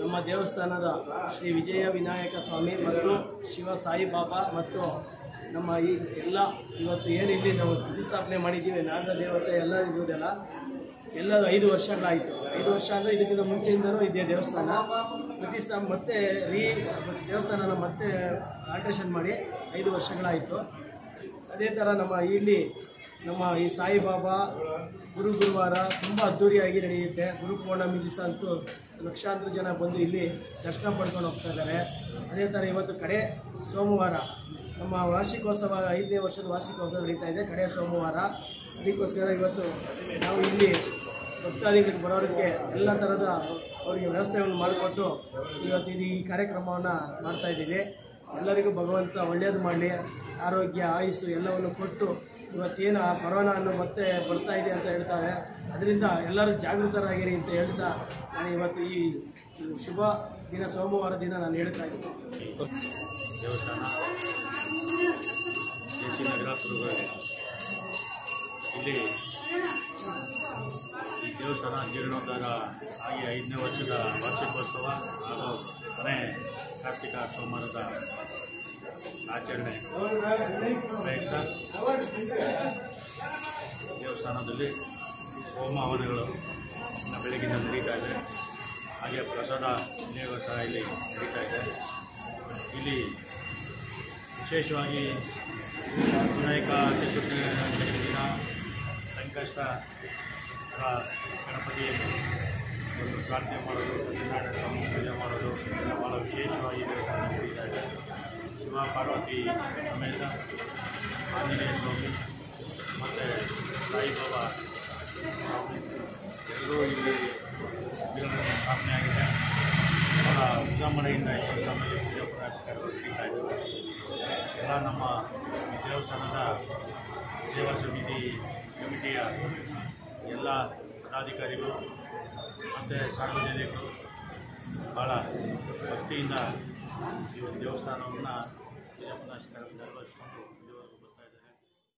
ನಮ್ಮ ದೇವಸ್ಥಾನದ ಶ್ರೀ ವಿಜಯ ವಿನಾಯಕ ಸ್ವಾಮಿ ಮತ್ತು ಶಿವ ಸಾಯಿಬಾಬಾ ಮತ್ತು ನಮ್ಮ ಈ ಎಲ್ಲ ಇವತ್ತು ಏನು ಇಲ್ಲಿ ನಾವು ಪ್ರತಿಷ್ಠಾಪನೆ ಮಾಡಿದ್ದೀವಿ ನಾಗ ದೇವತೆ ಎಲ್ಲ ಇರುವುದೆಲ್ಲ ಎಲ್ಲ ಐದು ವರ್ಷಗಳಾಯಿತು ಐದು ವರ್ಷ ಅಂದರೆ ಇದಕ್ಕಿಂತ ಮುಂಚೆಯಿಂದನೂ ಇದೆ ದೇವಸ್ಥಾನ ಪ್ರತಿಷ್ಠಾಪ ಮತ್ತೆ ರೀ ದೇವಸ್ಥಾನನ ಮತ್ತೆ ಆಲ್ಟ್ರೇಷನ್ ಮಾಡಿ ಐದು ವರ್ಷಗಳಾಯಿತು ಅದೇ ಥರ ನಮ್ಮ ಇಲ್ಲಿ ನಮ್ಮ ಈ ಸಾಯಿಬಾಬಾ ಗುರು ಗುರುವಾರ ತುಂಬ ಅದ್ಧೂರಿಯಾಗಿ ನಡೆಯುತ್ತೆ ಗುರು ಪೌರ್ಣಮಿ ದಿವಸ ಅಂತೂ ಲಕ್ಷಾಂತರ ಜನ ಬಂದು ಇಲ್ಲಿ ದರ್ಶನ ಪಡ್ಕೊಂಡು ಹೋಗ್ತಾ ಇದ್ದಾರೆ ಅದೇ ಥರ ಇವತ್ತು ಕಡೆ ಸೋಮವಾರ ನಮ್ಮ ವಾರ್ಷಿಕೋತ್ಸವ ಐದನೇ ವರ್ಷದ ವಾರ್ಷಿಕೋತ್ಸವ ನಡೀತಾ ಇದೆ ಕಡೆ ಸೋಮವಾರ ಅದಕ್ಕೋಸ್ಕರ ಇವತ್ತು ನಾವು ಇಲ್ಲಿ ಭಕ್ತಾದಿಗಳಿಗೆ ಬರೋರಿಗೆ ಎಲ್ಲ ಥರದ ಅವರಿಗೆ ವ್ಯವಸ್ಥೆಗಳನ್ನು ಮಾಡಿಕೊಟ್ಟು ಇವತ್ತು ಇದು ಈ ಕಾರ್ಯಕ್ರಮವನ್ನು ಮಾಡ್ತಾ ಇದ್ದೀವಿ ಎಲ್ಲರಿಗೂ ಭಗವಂತ ಒಳ್ಳೆಯದು ಮಾಡಲಿ ಆರೋಗ್ಯ ಆಯುಸ್ಸು ಎಲ್ಲವನ್ನು ಕೊಟ್ಟು ಇವತ್ತೇನು ಆ ಕೊರೋನಾ ಅನ್ನು ಮತ್ತೆ ಬರ್ತಾ ಇದೆ ಅಂತ ಹೇಳ್ತಾರೆ ಅದರಿಂದ ಎಲ್ಲರೂ ಜಾಗೃತರಾಗಿರಿ ಅಂತ ಹೇಳ್ತಾ ನಾನು ಇವತ್ತು ಈ ಶುಭ ದಿನ ಸೋಮವಾರ ದಿನ ನಾನು ಹೇಳ್ತಾ ಇದ್ದೀನಿ ದೇವಸ್ಥಾನ ಕೆ ಸಿ ನಗರ ಕುರುಬಾಗಿ ಇಲ್ಲಿ ಈ ದೇವಸ್ಥಾನ ಜೀರ್ಣೋದ್ಧಾರ ಆಗಿ ಐದನೇ ವರ್ಷದ ವಾರ್ಷಿಕೋತ್ಸವ ಹಾಗೂ ಕೊನೆ ಕಾರ್ತಿಕ ಸೋಮವಾರದ ಆಚರಣೆ ಪ್ರಯುಕ್ತ ದೇವಸ್ಥಾನದಲ್ಲಿ ಹೋಮ ಹವನಗಳು ಇನ್ನು ಬೆಳಗಿನ ನಡೀತಾ ಇದೆ ಹಾಗೆ ಪ್ರಸಾದ ವಿನಿಯೋಗ ಸಹ ಇಲ್ಲಿ ನಡೀತಾ ಇದೆ ಇಲ್ಲಿ ವಿಶೇಷವಾಗಿ ವಿನಾಯಕ ಚತುರ್ಥಿ ದಿನ ಸಂಕಷ್ಟ ಆ, ಗಣಪತಿಯನ್ನು ಒಂದು ಪ್ರಾರ್ಥನೆ ಮಾಡೋದು ಸತ್ಯನಾರಾಯಣ ಪೂಜೆ ಮಾಡೋದು ಎಲ್ಲ ಭಾಳ ವಿಶೇಷವಾಗಿ ದೇವಸ್ಥಾನ ನಡೀತಾ ಇದೆ ಶಿವ ಪಾರ್ವತಿ ಸಮೇತ ಆಂಜನೇಯ ಸ್ವಾಮಿ ಮತ್ತು ಸಾಯಿಬಾಬಾ ಸ್ವಾಮಿ ಎಲ್ಲರೂ ಇಲ್ಲಿ ವಿಗ್ರಹಗಳನ್ನು ಸ್ಥಾಪನೆ ಆಗಿದೆ ಬಹಳ ವಿಜೃಂಭಣೆಯಿಂದ ಈ ಸ್ವಾಮಿಗೆ ಪೂಜೆ ಪುನಸ್ಕಾರಗಳು ನಡೀತಾ ಇದ್ದಾವೆ ಎಲ್ಲ ನಮ್ಮ ಈ ದೇವಸ್ಥಾನದ ಸೇವಾ ಸಮಿತಿ ಕಮಿಟಿಯ ಎಲ್ಲ ಪದಾಧಿಕಾರಿಗಳು ಮತ್ತು ಸಾರ್ವಜನಿಕರು ಭಾಳ ಭಕ್ತಿಯಿಂದ ಈ ಒಂದು ದೇವಸ್ಥಾನವನ್ನು ಪೂಜೆ ಪುನಸ್ಕಾರ ನೆರವೇರಿಸಿಕೊಂಡು